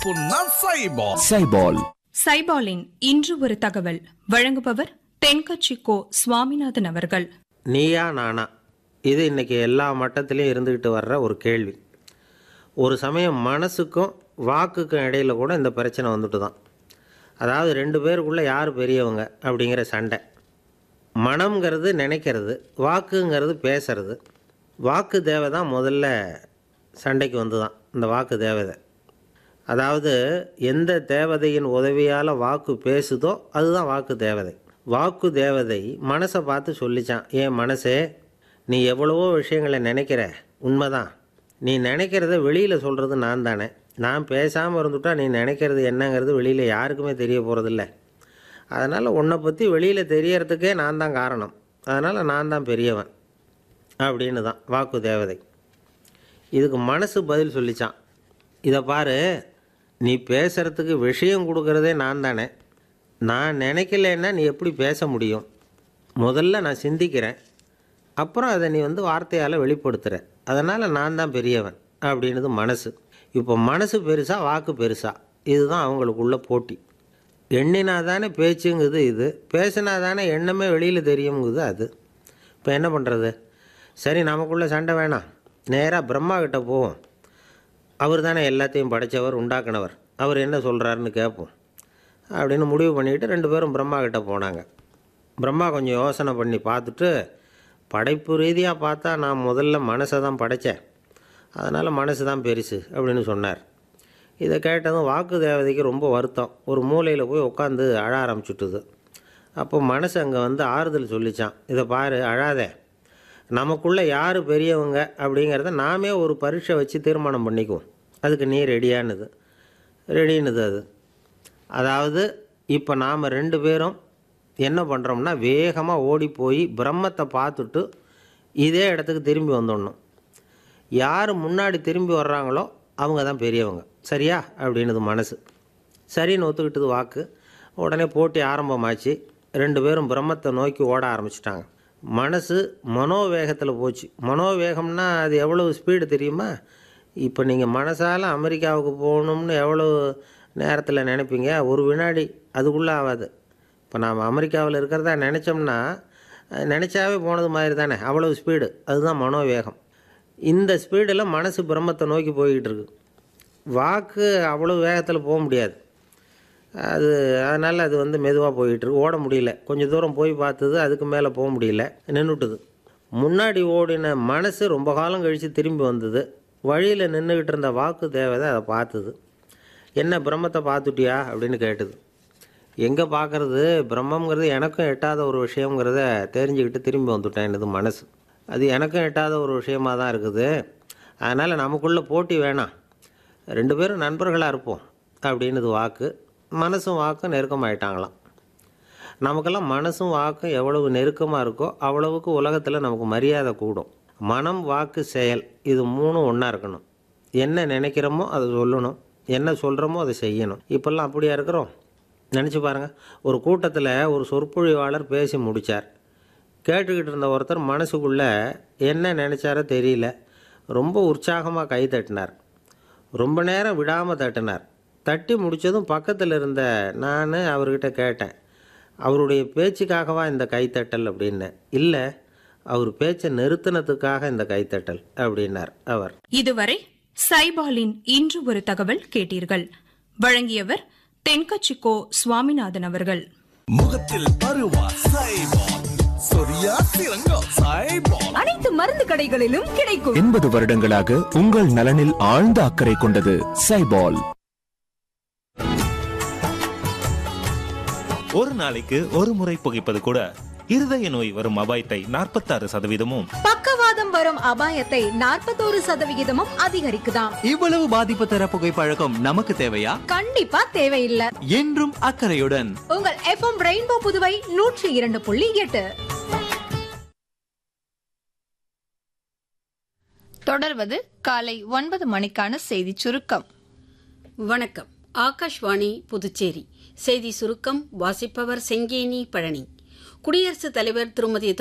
புண்ணா சைபால் சைபால் சைபாலின் இன்று ஒரு தகவல் வழங்குபவர் தென்கட்சி கோ சுவாமிநாதன் அவர்கள் நீயா நானா இது இன்னைக்கு எல்லா மட்டத்திலையும் இருந்துக்கிட்டு வர்ற ஒரு கேள்வி ஒரு சமயம் மனசுக்கும் வாக்குக்கும் இடையில கூட இந்த பிரச்சனை வந்துட்டு தான் அதாவது ரெண்டு பேருக்குள்ளே யார் பெரியவங்க அப்படிங்கிற சண்டை மனம்ங்கிறது நினைக்கிறது வாக்குங்கிறது பேசுறது வாக்கு தேவை தான் முதல்ல சண்டைக்கு வந்து தான் இந்த வாக்கு தேவதை அதாவது எந்த தேவதையின் உதவியால் வாக்கு பேசுதோ அதுதான் வாக்கு தேவதை வாக்கு தேவதை மனசை பார்த்து சொல்லிச்சான் ஏன் மனசே நீ எவ்வளவோ விஷயங்களை நினைக்கிற உண்மைதான் நீ நினைக்கிறத வெளியில் சொல்கிறது நான் தானே நான் பேசாமல் இருந்துட்டா நீ நினைக்கிறது என்னங்கிறது வெளியில் யாருக்குமே தெரிய போகிறதில்ல அதனால் உன்னை பற்றி வெளியில் தெரியறதுக்கே நான் தான் காரணம் அதனால் நான் தான் பெரியவன் அப்படின்னு தான் வாக்கு தேவதை இதுக்கு மனசு பதில் சொல்லிச்சான் இதை பாரு நீ பேசுகிறதுக்கு விஷயம் கொடுக்கறதே நான் தானே நான் நினைக்கலன்னா நீ எப்படி பேச முடியும் முதல்ல நான் சிந்திக்கிறேன் அப்புறம் அதை நீ வந்து வார்த்தையால் வெளிப்படுத்துகிற அதனால் நான் தான் பெரியவன் அப்படின்னுது மனசு இப்போ மனசு பெருசா வாக்கு பெருசா இதுதான் அவங்களுக்குள்ள போட்டி எண்ணினா தானே பேச்சுங்குது இது பேசினா தானே எண்ணமே வெளியில் தெரியுங்குது அது இப்போ என்ன பண்ணுறது சரி நமக்குள்ளே சண்டை வேணாம் நேராக பிரம்மா கிட்ட போவோம் அவர் தானே எல்லாத்தையும் படைச்சவர் உண்டாக்குனவர் அவர் என்ன சொல்கிறாருன்னு கேட்போம் அப்படின்னு முடிவு பண்ணிக்கிட்டு ரெண்டு பேரும் பிரம்மா கிட்ட போனாங்க பிரம்மா கொஞ்சம் யோசனை பண்ணி பார்த்துட்டு படைப்பு ரீதியாக பார்த்தா நான் முதல்ல மனசை தான் படைத்தேன் அதனால் மனசு தான் பெருசு அப்படின்னு சொன்னார் இதை கேட்டதும் வாக்கு தேவதைக்கு ரொம்ப வருத்தம் ஒரு மூலையில் போய் உட்காந்து அழ ஆரம்பிச்சுட்டுது அப்போ மனசு அங்கே வந்து ஆறுதல் சொல்லிச்சான் இதை பாரு அழாதே நமக்குள்ளே யார் பெரியவங்க அப்படிங்கிறத நாமே ஒரு பரீட்சை வச்சு தீர்மானம் பண்ணிக்குவோம் அதுக்கு நீ ரெடியானுது ரெடின்னுது அது அதாவது இப்போ நாம் ரெண்டு பேரும் என்ன பண்ணுறோம்னா வேகமாக ஓடி போய் பிரம்மத்தை பார்த்துட்டு இதே இடத்துக்கு திரும்பி வந்துடணும் யார் முன்னாடி திரும்பி வர்றாங்களோ அவங்க தான் பெரியவங்க சரியா அப்படின்னுது மனசு சரின்னு ஒத்துக்கிட்டது வாக்கு உடனே போட்டி ஆரம்பமாச்சு ரெண்டு பேரும் பிரம்மத்தை நோக்கி ஓட ஆரம்பிச்சிட்டாங்க மனசு மனோவேகத்தில் போச்சு மனோவேகம்னா அது எவ்வளவு ஸ்பீடு தெரியுமா இப்போ நீங்கள் மனசால் அமெரிக்காவுக்கு போகணும்னு எவ்வளோ நேரத்தில் நினைப்பீங்க ஒரு வினாடி அதுக்குள்ளே ஆகாது இப்போ நாம் அமெரிக்காவில் இருக்கிறதா நினச்சோம்னா அது நினச்சாவே போனது மாதிரி தானே அவ்வளோ ஸ்பீடு அதுதான் மனோவேகம் இந்த ஸ்பீடில் மனசு பிரம்மத்தை நோக்கி போய்கிட்டு இருக்கு வாக்கு அவ்வளோ வேகத்தில் போக முடியாது அது அதனால் அது வந்து மெதுவாக போயிட்டு இருக்கு ஓட முடியல கொஞ்சம் தூரம் போய் பார்த்தது அதுக்கு மேலே போக முடியல நின்றுட்டுது முன்னாடி ஓடின மனசு ரொம்ப காலம் கழித்து திரும்பி வந்தது வழியில் நின்றுக்கிட்டு இருந்த வாக்கு தேவதை அதை பார்த்தது என்ன பிரம்மத்தை பார்த்துட்டியா அப்படின்னு கேட்டுது எங்கே பார்க்குறது பிரம்மங்கிறது எனக்கும் எட்டாத ஒரு விஷயங்கிறத தெரிஞ்சுக்கிட்டு திரும்பி வந்துட்டேன் எனது மனசு அது எனக்கும் எட்டாத ஒரு விஷயமாக தான் இருக்குது அதனால் நமக்குள்ளே போட்டி வேணாம் ரெண்டு பேரும் நண்பர்களாக இருப்போம் அப்படின்னுது வாக்கு மனசும் வாக்கும் நெருக்கமாயிட்டாங்களாம் நமக்கெல்லாம் மனசும் வாக்கும் எவ்வளவு நெருக்கமாக இருக்கோ அவ்வளவுக்கு உலகத்தில் நமக்கு மரியாதை கூடும் மனம் வாக்கு செயல் இது மூணும் ஒன்றா இருக்கணும் என்ன நினைக்கிறோமோ அதை சொல்லணும் என்ன சொல்கிறோமோ அதை செய்யணும் இப்போல்லாம் அப்படியா இருக்கிறோம் நினச்சி பாருங்கள் ஒரு கூட்டத்தில் ஒரு சொற்பொழிவாளர் பேசி முடித்தார் கேட்டுக்கிட்டு இருந்த ஒருத்தர் மனசுக்குள்ளே என்ன நினச்சாரோ தெரியல ரொம்ப உற்சாகமாக கை தட்டினார் ரொம்ப நேரம் விடாமல் தட்டினார் தட்டி முடித்ததும் பக்கத்தில் இருந்த நான் அவர்கிட்ட கேட்டேன் அவருடைய பேச்சுக்காகவா இந்த கைத்தட்டல் அப்படின்னேன் இல்லை அவர் பேச்சை நிறுத்தினதுக்காக இந்த கைத்தட்டல் அப்படின்னார் அவர் இதுவரை சைபாலின் இன்று ஒரு தகவல் கேட்டீர்கள் வழங்கியவர் தென்கட்சி கோ சுவாமிநாதன் அவர்கள் முகத்தில் பருவா சைபால் சொரியா சிறங்கோ சைபால் அனைத்து மருந்து கடைகளிலும் கிடைக்கும் எண்பது வருடங்களாக உங்கள் நலனில் ஆழ்ந்த அக்கறை கொண்டது சைபால் ஒரு நாளைக்கு ஒரு முறை புகைப்பது கூட இருதய நோய் வரும் அபாயத்தை நாற்பத்தாறு சதவீதமும் பக்கவாதம் வரும் அபாயத்தை நாற்பத்தோரு சதவிகிதமும் அதிகரிக்குதாம் இவ்வளவு பாதிப்பு தர புகைப்பழக்கம் நமக்கு தேவையா கண்டிப்பா தேவையில்லை என்றும் அக்கறையுடன் உங்கள் எஃப்எம் ரெயின்போ புதுவை நூற்றி இரண்டு புள்ளி எட்டு தொடர்வது காலை ஒன்பது மணிக்கான செய்தி சுருக்கம் வணக்கம் ஆகாஷ்வாணி புதுச்சேரி செய்தி சுருக்கம் வாசிப்பவர் செங்கேனி பழனி குடியரசுத் தலைவர் திருமதி